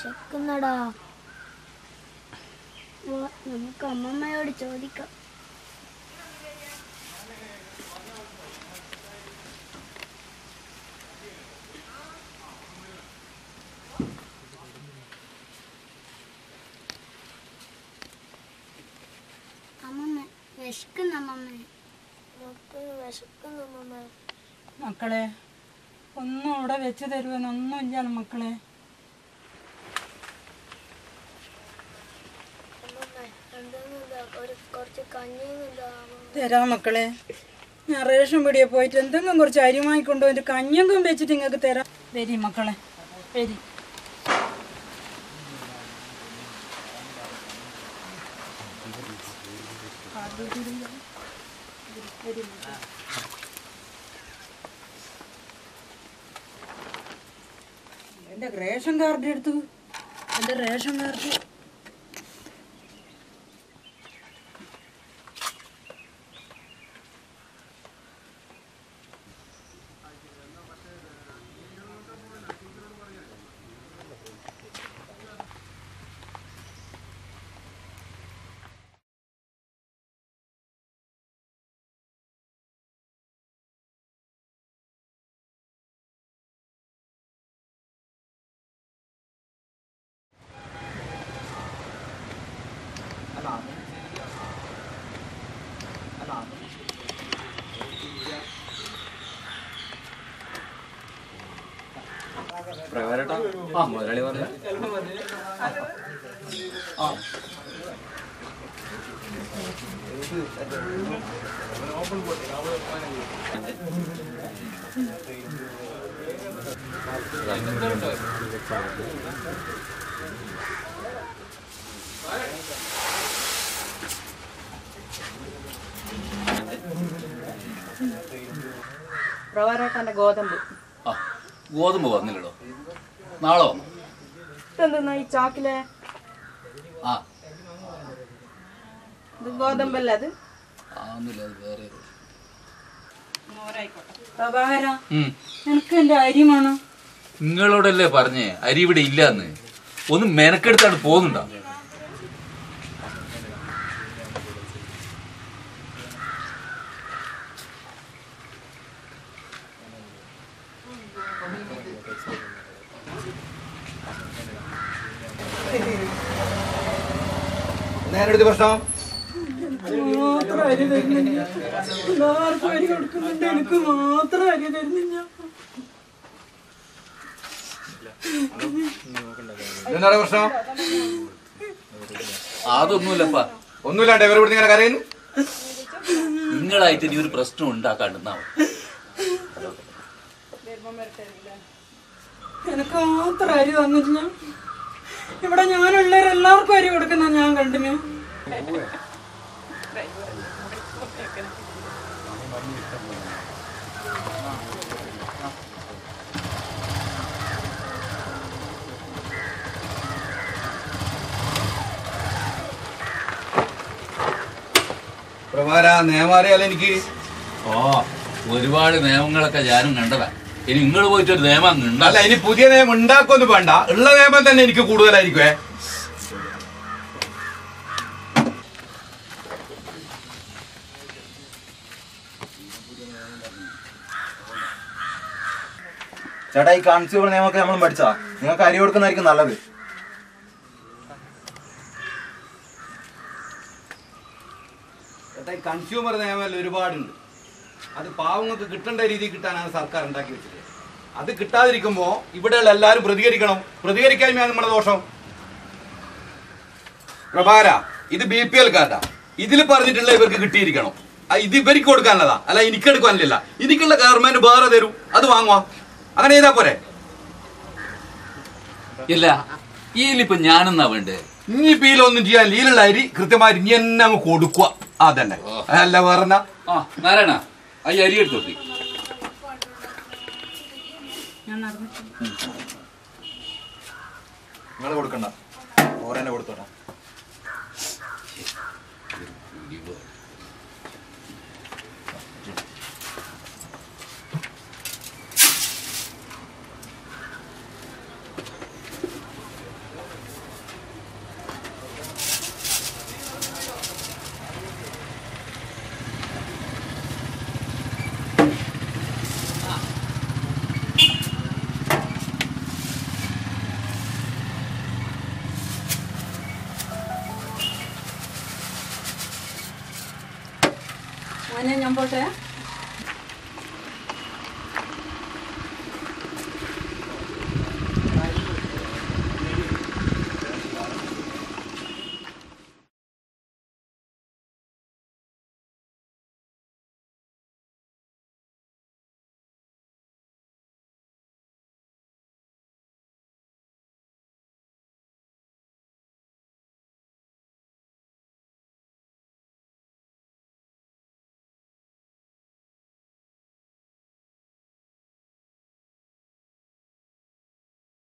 വിശക്കുന്നടാ വാ, നമുക്ക് അമ്മമ്മയോട് ചോദിക്കാം അമ്മമ്മ വിശക്കുന്ന അമ്മമ്മ നമുക്ക് വിശക്കുന്ന അമ്മമ്മ മക്കളെ ഒന്നും ഇവിടെ വെച്ച് തരുവാനൊന്നുമില്ല മക്കളെ ഒരു കുറച്ച് കഞ്ഞിയുന്നുണ്ടോ തരാം മക്കളെ ഞാൻ റേഷൻ പിടിയെ പോയിട്ട് എന്തെങ്കിലും കുറച്ച് അരി വാങ്ങിക്കൊണ്ടു എൻ്റെ കഞ്ഞെങ്കിലും വെച്ചിട്ട് നിങ്ങൾക്ക് തരാം വരി മക്കളെ വരി എൻ്റെ റേഷൻ കാർഡ് എടുത്തു എൻ്റെ റേഷൻ കാർഡ് പ്രകാരട്ടാ ആ മുതലാളി പറഞ്ഞ പ്രവാരേട്ടൻ്റെ ഗോതമ്പ് ആ ഗോതമ്പ് വന്നില്ലടോ നാളെ വന്നു ഇതെന്തെന്നാ ഈ ചാക്കിലെ ആ ഇത് ഗോതമ്പല്ല അത് ആ ഒന്നുമില്ല അത് വേറെ പ്രഭാകര ഉം. എനിക്ക് എൻ്റെ അരി വേണം നിങ്ങളോടല്ലേ പറഞ്ഞേ അരി ഇവിടെ ഇല്ലാന്ന് ഒന്ന് മെനക്കെടുത്താണ് പോകുന്നുണ്ടോ നേരെടുത്ത് പ്രശ്നം മാത്രം അരി തരുന്നില്ല എല്ലാവർക്കും അരി കൊടുക്കുന്നുണ്ട് എനിക്ക് മാത്രം അരി തരുന്നില്ല എന്താണ് പ്രശ്നം അതൊന്നുമില്ലപ്പാ ഒന്നുമില്ലാണ്ട് ഇവർ ഇവിടെ ഇങ്ങനെ കരയുന്നു നിങ്ങളായിട്ട് ഇനി ഒരു പ്രശ്നം ഉണ്ടാക്കാണ്ടെന്നാ എനിക്ക് മാത്രം അരി തന്നില്ല ഇവിടെ ഞാനുള്ളവരെല്ലാവർക്കും അരി കൊടുക്കുന്ന ഞാൻ കണ്ടിന് പ്രഭാര നിയമം അറിയാലോ എനിക്ക് ഓ ഒരുപാട് നിയമങ്ങളൊക്കെ ഞാനും കണ്ടതാ ഇനി നിങ്ങൾ പോയിട്ട് ഒരു നിയമം അങ്ങ് അല്ല ഉണ്ടാക്കാം ഇനി പുതിയ നിയമം ഉണ്ടാക്കൊന്നും വേണ്ട ഉള്ള നിയമം തന്നെ എനിക്ക് കൂടുതലായിരിക്കുവേ ചേട്ടാ ഈ കൺസ്യൂമർ നിയമമൊക്കെ നമ്മൾ പഠിച്ചാ നിങ്ങൾക്ക് അരി കൊടുക്കുന്നതായിരിക്കും നല്ലത് ചേട്ടാ ഈ കൺസ്യൂമർ നിയമം ഒരുപാടുണ്ട് അത് പാവങ്ങൾക്ക് കിട്ടേണ്ട രീതിയിൽ കിട്ടാനാണ് സർക്കാർ ഉണ്ടാക്കി വെച്ചത് അത് കിട്ടാതിരിക്കുമ്പോ ഇവിടെയുള്ള എല്ലാവരും പ്രതികരിക്കണം പ്രതികരിക്കായ്മയാണ് നമ്മുടെ ദോഷം പ്രഭാര ഇത് ബി പി എൽ കാർഡാ ഇതിൽ പറഞ്ഞിട്ടുള്ള ഇവർക്ക് കിട്ടിയിരിക്കണം ആ, ഇത് ഇവർക്ക് കൊടുക്കാനുള്ളതാ അല്ല എനിക്ക് എടുക്കാനില്ല എനിക്കുള്ള ഗവൺമെന്റ് വേറെ തരും അത് വാങ്ങുവാ അങ്ങനെ ചെയ്താ പോരെ ഇല്ല ഇതിലിപ്പോ ഞാനെന്നാ വേണ്ടേ ഇനി പീലൊന്നും ചെയ്യാൻ ലീലുള്ള അരി കൃത്യമായിട്ട് ഇനി തന്നെ അങ്ങ് കൊടുക്കുക അതന്നെ അല്ല വേറെ എന്നാ ആ നാരായണ ആ ഈ അരി എടുത്തോട്ടി ഞാൻ നടന്നിട്ട് നിങ്ങൾ കൊടുക്കണ്ട ഓരെന്നെ കൊടുത്തോട്ടെ മോനെ ഞാൻ പോട്ടെ